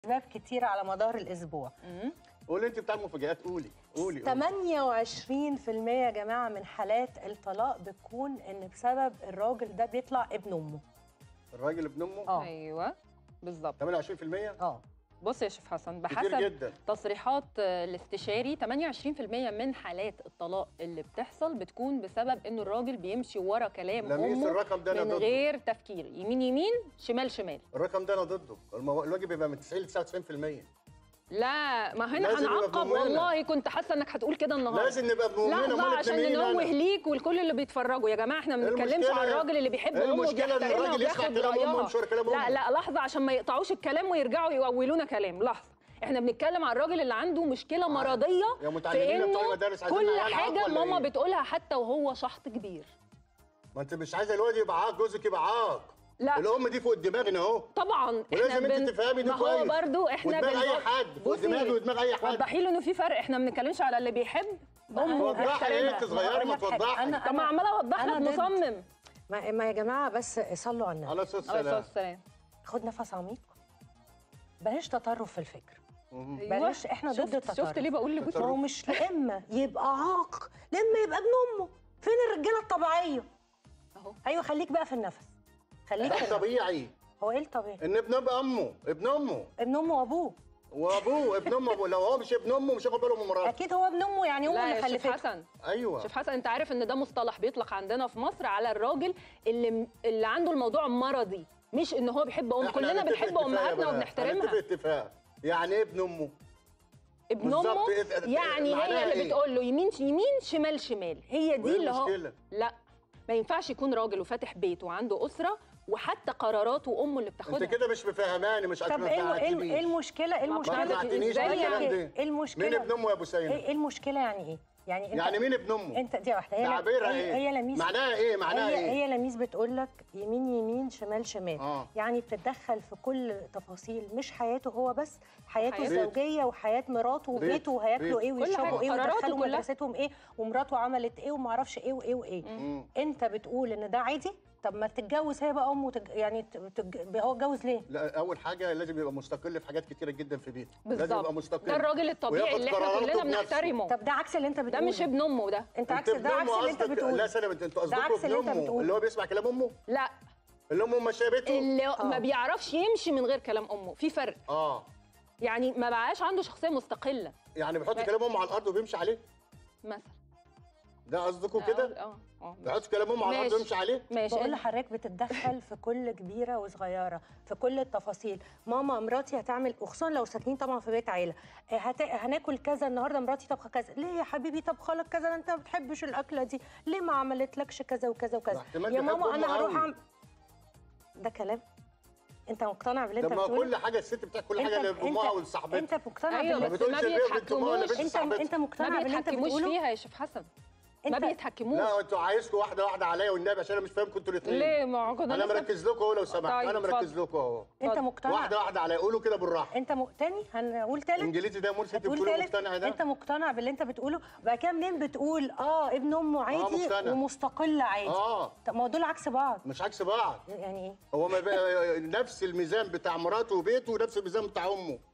اسباب كتير على مدار الاسبوع قولي انت بتاع المفاجآت قولي قولي قولي. 28% يا جماعه من حالات الطلاق بتكون ان بسبب الراجل ده بيطلع ابن امه الراجل ابن امه اه ايوه بالظبط 28% اه بص يا شيف حسن كتير بحسب جدا تصريحات آه، الاستشاري 28% من حالات الطلاق اللي بتحصل بتكون بسبب انه الراجل بيمشي ورا كلام لميس امه الرقم ده انا من ضده غير تفكير يمين يمين شمال شمال الرقم ده انا ضده المو... الواجب يبقى من 90 ل 99% لا ما هنا لازم يبقى هنعقب بأمنا. والله كنت حاسه انك هتقول كده النهارده لازم نبقى بنؤمنه لحظه امال عشان ابن مين ننوه أنا؟ ليك ولكل اللي بيتفرجوا يا جماعه احنا ما إيه بنتكلمش المشكلة عن يا- الراجل اللي بيحب إيه امه المشكلة إن وبيحترمها الراجل يسمع وبياخد كلام أمه رايها ويمشي ورا كلام لا أمه؟ لا لحظه عشان ما يقطعوش الكلام ويرجعوا يولونا كلام لحظه احنا بنتكلم عن الراجل اللي عنده مشكله مرضيه يا في متعلمين بتوع انه المدارس عايزين كل عيال عاق حاجه ولا ماما إيه؟ بتقولها حتى وهو شحط كبير ما انت مش عايزه الواد يبقى عاق جوزك يبقى عاق لا الام دي فوق دماغنا اهو طبعا ولازم انت تفهمي ده ما هو كويس. برضو احنا ودماغ اي بنبص- حد فوق بصي، دماغي ودماغ اي حد وضحي له انه في فرق احنا ما بنتكلمش على اللي بيحب امه توضحي ايه وبيحترمها انت صغيره ما أقول لك حاجة، توضحي أنا- طب ما عماله اوضح أنا لك ضد. مصمم ما, ما يا جماعه بس صلوا على النبي على صوت عليه الصلاه السلام والسلام خد نفس عميق بلاش تطرف في الفكر مم. بلاش احنا ضد شفت التطرف شفت ليه بقول لجوزي ما هو مش لإما يبقى عاق لإما يبقى ابن امه فين الرجاله الطبيعيه اهو ايوه خليك بقى في النفس خليك ده في النفس طبيعي هو ايه الطبيعي ان ابن ابن امه ابن امه ابن امه وابوه وابوه ابن امه لو هو مش ابن امه مش هياخد باله من مراته اكيد هو ابن امه يعني امه لا اللي يا شيف خلفته حسن ايوه شيف حسن انت عارف ان ده مصطلح بيطلق عندنا في مصر على الراجل اللي اللي عنده الموضوع مرضي مش ان هو بيحب امه إحنا كلنا هنتفق بنحب اتفاق يا امهاتنا بنات. وبنحترمها هنتفق اتفاق يعني ايه ابن امه ابن بالظبط. امه إيه- يعني معناها هي اللي إيه؟ بتقول له يمين يمين شمال شمال هي دي وإيه اللي هو المشكلة؟ لا ما ينفعش يكون راجل وفاتح بيت وعنده اسره وحتى قراراته امه اللي انت بتاخدها كده مش مفهماني مش طب عشان ايه الم- ايه الم- ايه المشكله ايه ما ما المشكله اقنعتنيش إزاي بالكلام يعني؟ ده ايه المشكله مين ابن امه يا ابو ايه سيد ايه المشكله يعني ايه يعني انت يعني مين ابن امه انت دي واحده هي تعبيرها هي, ايه هي لميس معناها ايه معناها هي, ايه هي لميس بتقول لك يمين يمين شمال شمال آه. يعني بتتدخل في كل تفاصيل مش حياته هو بس حياته حياته. الزوجيه وحياه مراته بيت. وبيته وهياكلوا بيت. ايه كل ويشربوا حاجة. ايه قراراته ويدخلوا كلها. مدرستهم ايه ومراته عملت ايه وما اعرفش ايه وايه وايه مم. انت بتقول ان ده عادي طب ما تتجوز هي بقى امه تج... يعني ت- تج... هو اتجوز ليه لا اول حاجه لازم يبقى مستقل في حاجات كتيره جدا في بيته لازم بالظبط يبقى مستقل ده الراجل الطبيعي وياخد اللي احنا قراراته كلنا بنفسه. بنحترمه طب ده عكس اللي انت ده بتقوله مش ابن امه ده انت انت عكس ابن ده عكس امه اللي انت قصدك بتقوله لا سنه انت ده قصدكوا عكس ابن اللي انت امه بتقوله. اللي هو بيسمع كلام امه لا اللي امه ماشيه بيته اللي ما آه. بيعرفش يمشي من غير كلام امه في فرق اه يعني ما بقاش عنده شخصيه مستقله يعني بيحط لا. كلام امه على الارض وبيمشي عليه مثلا ده قصدكوا كده اه اه بيحط كلام امه على الارض ماشي. ويمشي عليه ماشي بقول لحضرتك بتتدخل في كل كبيره وصغيره في كل التفاصيل ماما مراتي هتعمل وخصوصا لو ساكنين طبعا في بيت عيله آه، هت... هناكل كذا النهارده مراتي طبخه كذا ليه يا حبيبي طبخه لك كذا انت ما بتحبش الاكله دي ليه ما عملتلكش كذا وكذا وكذا احتمال يا بيحب ماما انا أمه هروح قوي. اعمل ده كلام انت مقتنع باللي انت طب ما بتقوله كل حاجه الست بتاعت كل انت حاجه اللي امها انت, ولصاحبتها انت مقتنع ايوه باللي ما بس بتقولش ما البيت بنت أمها ولا بيتحكموش بنت انت صاحبتها. انت ما مقتنع باللي انت بيتحكموش بتقوله فيها يا شيف حسن ما انت- بيتحكموش لا انتوا عايزكم واحده واحده عليا والنبي عشان انا مش فاهمكم انتوا الاثنين ليه ما هو كنا انا لسه- مركز لكم اهو لو سمحت طيب، انا مركز اتفضل. لكم اهو انت اتفضل. مقتنع واحده واحده عليا قولوا كده بالراحه انت م... تاني هنقول تالت انجليزي ده مرسي انت هتقول بتقولوا تالت مقتنع ده انت مقتنع باللي انت بتقوله بعد كده منين بتقول اه ابن امه عادي مقتنع. ومستقل عادي اه طب ما هو دول عكس بعض مش عكس بعض يعني ايه هو ما بقى نفس الميزان بتاع مراته وبيته ونفس الميزان بتاع امه